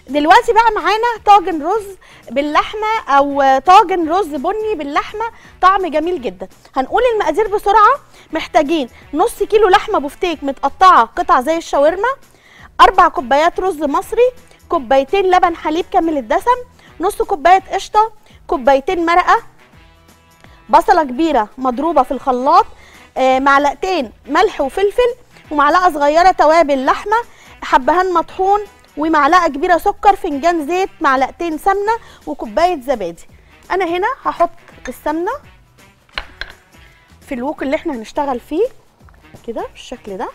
دلوقتي بقى معانا طاجن رز باللحمه او طاجن رز بني باللحمه طعم جميل جدا هنقول المقادير بسرعه محتاجين نص كيلو لحمه بفتيك متقطعه قطع زي الشاورما اربع كوبايات رز مصري كوبايتين لبن حليب كامل الدسم نص كوبايه قشطه كوبايتين مرقه بصله كبيره مضروبه في الخلاط آه، معلقتين ملح وفلفل ومعلقه صغيره توابل لحمه حبهان مطحون ومعلقه كبيره سكر فنجان زيت معلقتين سمنه وكوبايه زبادي انا هنا هحط السمنه في الوك اللي احنا هنشتغل فيه كده بالشكل ده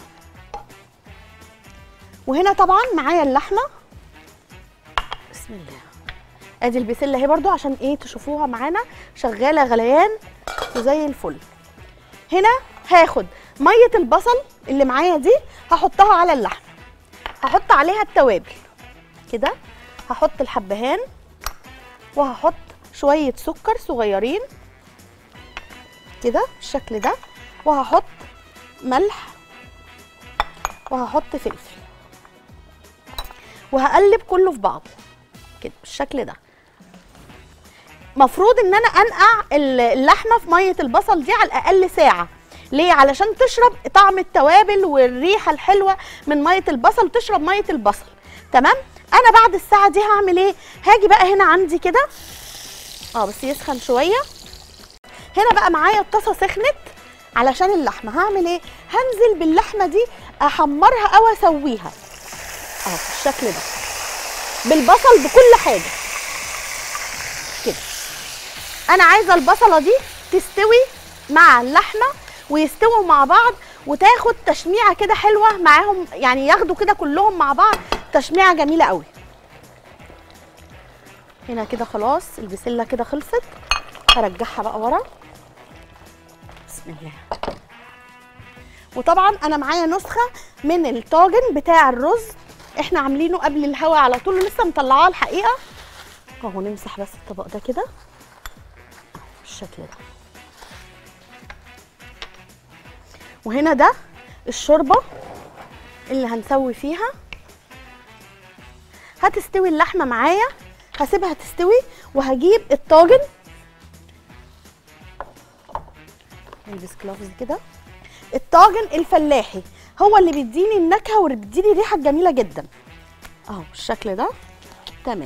وهنا طبعا معايا اللحمه بسم الله ادي البسله اهي برضو عشان ايه تشوفوها معانا شغاله غليان وزي الفل هنا هاخد ميه البصل اللي معايا دي هحطها على اللحمه هحط عليها التوابل كده هحط الحبهان وهحط شويه سكر صغيرين كده بالشكل ده وهحط ملح وهحط فلفل وهقلب كله في بعضه كده بالشكل ده مفروض ان انا انقع اللحمه في ميه البصل دي على الاقل ساعه ليه علشان تشرب طعم التوابل والريحه الحلوه من ميه البصل وتشرب ميه البصل تمام انا بعد الساعه دي هعمل ايه هاجي بقى هنا عندي كده اه بس يسخن شويه هنا بقى معايا الطاسه سخنت علشان اللحمه هعمل ايه هنزل باللحمه دي احمرها او اسويها اه بالشكل ده بالبصل بكل حاجه كده انا عايزه البصله دي تستوي مع اللحمه ويستووا مع بعض وتاخد تشميعه كده حلوه معاهم يعني ياخدوا كده كلهم مع بعض تشميعه جميله قوي هنا كده خلاص البسله كده خلصت هرجعها بقى ورا بسم الله وطبعا انا معايا نسخه من الطاجن بتاع الرز احنا عاملينه قبل الهوا على طول ولسه مطلعاه الحقيقه اهو نمسح بس الطبق ده كده بالشكل ده وهنا ده الشوربه اللي هنسوي فيها هتستوي اللحمه معايا هسيبها تستوي وهجيب الطاجن نلبس كلافز كده الطاجن الفلاحي هو اللي بيديني النكهه وبيديني الريحه الجميله جدا اهو بالشكل ده تمام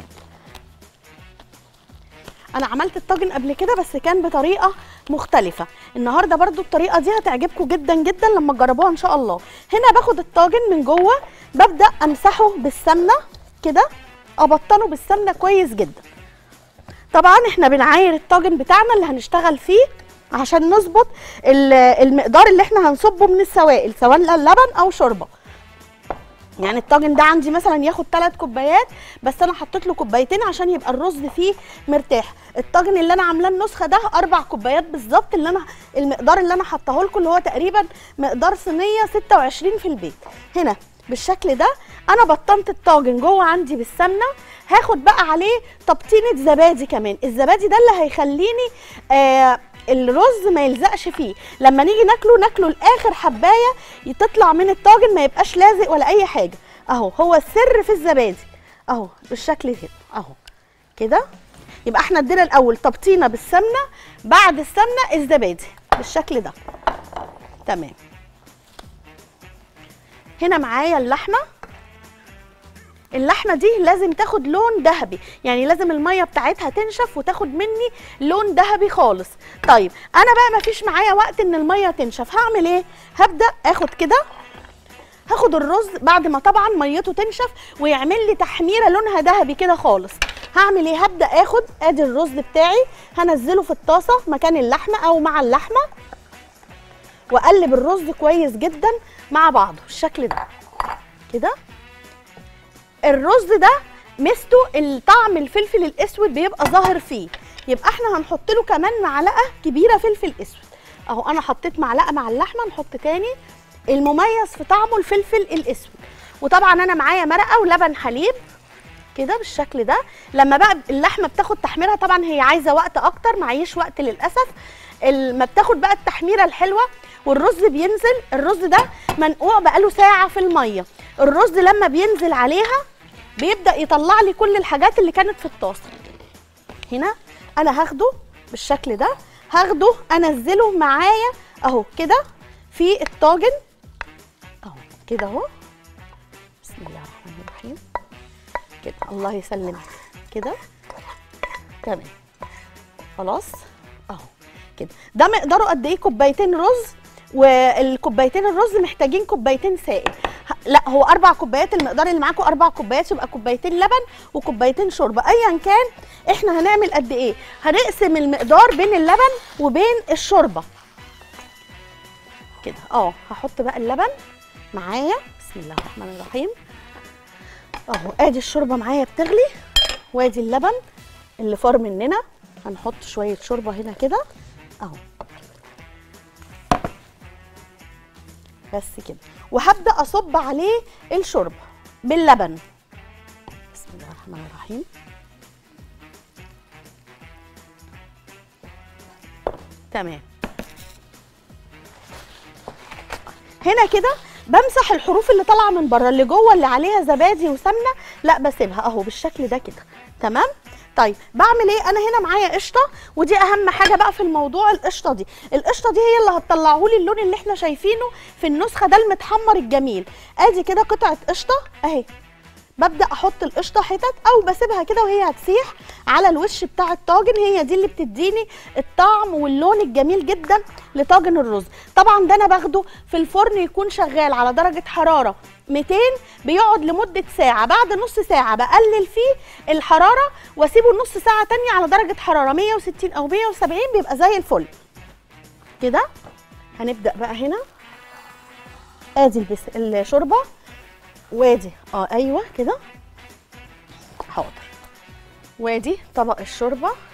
انا عملت الطاجن قبل كده بس كان بطريقه مختلفه النهارده برضو الطريقه دي هتعجبكم جدا جدا لما تجربوها ان شاء الله هنا باخد الطاجن من جوه ببدا امسحه بالسمنه كده ابطنه بالسمنه كويس جدا طبعا احنا بنعاير الطاجن بتاعنا اللي هنشتغل فيه عشان نظبط المقدار اللي احنا هنصبه من السوائل سواء لبن او شوربه يعني الطاجن ده عندي مثلا ياخد 3 كوبايات بس انا حطيت له كوبايتين عشان يبقى الرز فيه مرتاح الطاجن اللي انا عاملاه النسخه ده اربع كوبايات بالظبط اللي انا المقدار اللي انا حطاه لكم اللي هو تقريبا مقدار صينيه 26 في البيت هنا بالشكل ده انا بطنت الطاجن جوه عندي بالسمنه هاخد بقى عليه تبطينه زبادي كمان الزبادي ده اللي هيخليني آه الرز ما يلزقش فيه لما نيجي ناكله ناكله لاخر حبايه تطلع من الطاجن ما يبقاش لازق ولا اي حاجه اهو هو السر في الزبادي اهو بالشكل كده اهو كده يبقى احنا ادينا الاول تبطينه بالسمنه بعد السمنه الزبادي بالشكل ده تمام هنا معايا اللحمه اللحمه دي لازم تاخد لون ذهبي يعني لازم الميه بتاعتها تنشف وتاخد مني لون ذهبي خالص طيب انا بقى مفيش معايا وقت ان الميه تنشف هعمل ايه هبدا اخد كده هاخد الرز بعد ما طبعا ميته تنشف ويعمل لي تحميره لونها ذهبي كده خالص هعمل ايه هبدا اخد ادي الرز بتاعي هنزله في الطاسه مكان اللحمه او مع اللحمه واقلب الرز كويس جدا مع بعضه بالشكل ده كده الرز ده ميزته الطعم الفلفل الاسود بيبقى ظاهر فيه يبقى احنا هنحط له كمان معلقه كبيره فلفل اسود اهو انا حطيت معلقه مع اللحمه نحط تاني المميز في طعمه الفلفل الاسود وطبعا انا معايا مرقه ولبن حليب كده بالشكل ده لما بقى اللحمه بتاخد تحميرها طبعا هي عايزه وقت اكتر معيش وقت للاسف لما بتاخد بقى التحميره الحلوه والرز بينزل الرز ده منقوع بقاله ساعه في الميه الرز لما بينزل عليها بيبدا يطلع لي كل الحاجات اللي كانت في الطاسه هنا انا هاخده بالشكل ده هاخده انزله معايا اهو كده في الطاجن اهو كده اهو بسم الله الرحمن الرحيم كده الله يسلمك كده تمام خلاص اهو كده ده مقداره قد ايه كوبايتين رز والكوبايتين الرز محتاجين كوبايتين سائل ه- لا هو اربع كوبايات المقدار اللي معاكم اربع كوبايات يبقى كوبايتين لبن وكوبايتين شوربه ايا كان احنا هنعمل قد ايه هنقسم المقدار بين اللبن وبين الشوربه كده اه هحط بقى اللبن معايا بسم الله الرحمن الرحيم اهو ادي الشوربه معايا بتغلي وادي اللبن اللي فار مننا هنحط شويه شوربه هنا كده اهو بس كده وهبدا اصب عليه الشوربه باللبن بسم الله الرحمن الرحيم تمام هنا كده بمسح الحروف اللي طالعه من بره اللي جوه اللي عليها زبادي وسمنه لا بسيبها اهو بالشكل ده كده تمام طيب بعمل ايه انا هنا معايا قشطه ودي اهم حاجه بقى في الموضوع القشطه دي القشطه دي هي اللي هتطلعه لي اللون اللي احنا شايفينه في النسخه ده المتحمر الجميل ادي كده قطعه قشطه اهي ببدا احط القشطه حتت او بسيبها كده وهي هتسيح على الوش بتاع الطاجن هي دي اللي بتديني الطعم واللون الجميل جدا لطاجن الرز طبعا ده انا باخده في الفرن يكون شغال على درجه حراره 200 بيقعد لمده ساعه بعد نص ساعه بقلل فيه الحراره واسيبه نص ساعه تانية على درجه حراره 160 او 170 بيبقى زي الفل كده هنبدا بقى هنا ادي البس الشوربه وادي اه ايوه كده حاضر وادي طبق الشوربه